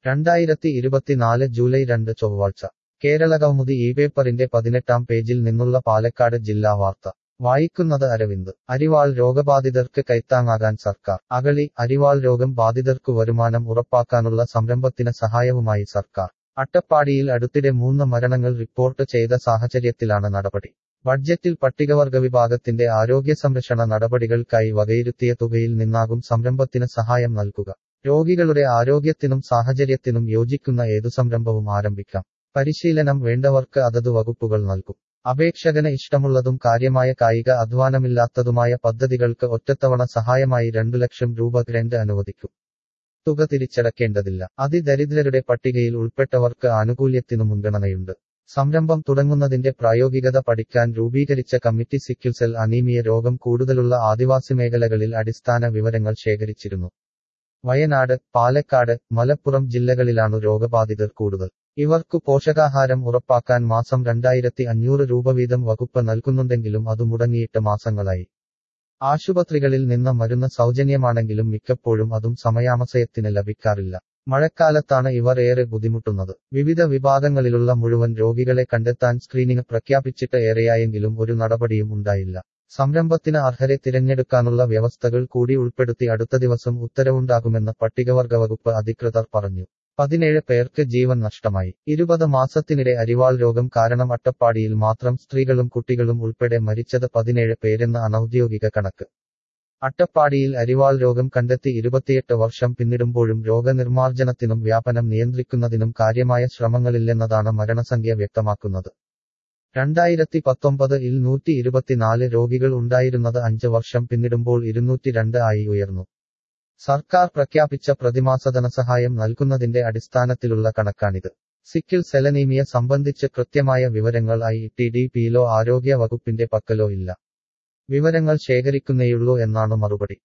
രണ്ടായിരത്തി ഇരുപത്തിനാല് ജൂലൈ രണ്ട് ചൊവ്വാഴ്ച കേരളകൗമുദി ഈ പേപ്പറിന്റെ പതിനെട്ടാം പേജിൽ നിന്നുള്ള പാലക്കാട് ജില്ലാ വാർത്ത വായിക്കുന്നത് അരവിന്ദ് അരിവാൾ രോഗബാധിതർക്ക് കൈത്താങ്ങാകാൻ സർക്കാർ അകളി അരിവാൾ രോഗം ബാധിതർക്കു വരുമാനം ഉറപ്പാക്കാനുള്ള സംരംഭത്തിന് സഹായവുമായി സർക്കാർ അട്ടപ്പാടിയിൽ അടുത്തിടെ മൂന്ന് മരണങ്ങൾ റിപ്പോർട്ട് ചെയ്ത സാഹചര്യത്തിലാണ് നടപടി ബഡ്ജറ്റിൽ പട്ടികവർഗ വിഭാഗത്തിന്റെ ആരോഗ്യ സംരക്ഷണ നടപടികൾക്കായി വകയിരുത്തിയ തുകയിൽ നിന്നാകും സംരംഭത്തിന് സഹായം നൽകുക രോഗികളുടെ ആരോഗ്യത്തിനും സാഹചര്യത്തിനും യോജിക്കുന്ന ഏതു സംരംഭവും ആരംഭിക്കാം പരിശീലനം വേണ്ടവർക്ക് അതത് വകുപ്പുകൾ നൽകും അപേക്ഷകന് ഇഷ്ടമുള്ളതും കാര്യമായ കായിക അധ്വാനമില്ലാത്തതുമായ പദ്ധതികൾക്ക് ഒറ്റത്തവണ സഹായമായി രണ്ടു ലക്ഷം രൂപ ഗ്രന്റ് അനുവദിക്കും തുക തിരിച്ചടക്കേണ്ടതില്ല അതിദരിദ്രരുടെ പട്ടികയിൽ ഉൾപ്പെട്ടവർക്ക് ആനുകൂല്യത്തിനു മുൻഗണനയുണ്ട് സംരംഭം തുടങ്ങുന്നതിന്റെ പ്രായോഗികത പഠിക്കാൻ രൂപീകരിച്ച കമ്മിറ്റി സിക്കിൾ സെൽ അനീമിയ രോഗം കൂടുതലുള്ള ആദിവാസി മേഖലകളിൽ അടിസ്ഥാന വിവരങ്ങൾ ശേഖരിച്ചിരുന്നു വയനാട് പാലക്കാട് മലപ്പുറം ജില്ലകളിലാണു രോഗബാധിതർ കൂടുതൽ ഇവർക്കു പോഷകാഹാരം ഉറപ്പാക്കാൻ മാസം രണ്ടായിരത്തി അഞ്ഞൂറ് രൂപ വീതം വകുപ്പ് നൽകുന്നുണ്ടെങ്കിലും അത് മുടങ്ങിയിട്ട് മാസങ്ങളായി ആശുപത്രികളിൽ നിന്ന് മരുന്ന് സൗജന്യമാണെങ്കിലും മിക്കപ്പോഴും അതും സമയാമസയത്തിന് ലഭിക്കാറില്ല മഴക്കാലത്താണ് ഇവർ ഏറെ ബുദ്ധിമുട്ടുന്നത് വിവിധ വിഭാഗങ്ങളിലുള്ള മുഴുവൻ രോഗികളെ കണ്ടെത്താൻ സ്ക്രീനിംഗ് പ്രഖ്യാപിച്ചിട്ട് ഏറെയായെങ്കിലും ഒരു നടപടിയും ഉണ്ടായില്ല സംരംഭത്തിന് അർഹരെ തിരഞ്ഞെടുക്കാനുള്ള വ്യവസ്ഥകൾ കൂടി ഉൾപ്പെടുത്തി അടുത്ത ദിവസം ഉത്തരവുണ്ടാകുമെന്ന് പട്ടികവർഗ വകുപ്പ് അധികൃതർ പറഞ്ഞു പതിനേഴ് പേർക്ക് ജീവൻ നഷ്ടമായി ഇരുപത് മാസത്തിനിടെ അരിവാൾ രോഗം കാരണം അട്ടപ്പാടിയിൽ മാത്രം സ്ത്രീകളും കുട്ടികളും ഉൾപ്പെടെ മരിച്ചത് പതിനേഴ് പേരെന്ന അനൌദ്യോഗിക കണക്ക് അട്ടപ്പാടിയിൽ അരിവാൾ രോഗം കണ്ടെത്തി ഇരുപത്തിയെട്ട് വർഷം പിന്നിടുമ്പോഴും രോഗനിർമ്മാർജ്ജനത്തിനും വ്യാപനം നിയന്ത്രിക്കുന്നതിനും കാര്യമായ ശ്രമങ്ങളില്ലെന്നതാണ് മരണസംഖ്യ വ്യക്തമാക്കുന്നത് രണ്ടായിരത്തി പത്തൊമ്പത് ഇൽ നൂറ്റി ഇരുപത്തിനാല് രോഗികൾ ഉണ്ടായിരുന്നത് അഞ്ച് വർഷം പിന്നിടുമ്പോൾ ഇരുന്നൂറ്റി രണ്ട് ആയി ഉയർന്നു സർക്കാർ പ്രഖ്യാപിച്ച പ്രതിമാസ ധനസഹായം നൽകുന്നതിന്റെ അടിസ്ഥാനത്തിലുള്ള കണക്കാണിത് സിക്കിൾ സെലനീമിയ സംബന്ധിച്ച് കൃത്യമായ വിവരങ്ങൾ ഐ ടി ഡി പിയിലോ ആരോഗ്യ വകുപ്പിന്റെ പക്കലോ ഇല്ല വിവരങ്ങൾ ശേഖരിക്കുന്നേയുള്ളൂ എന്നാണ് മറുപടി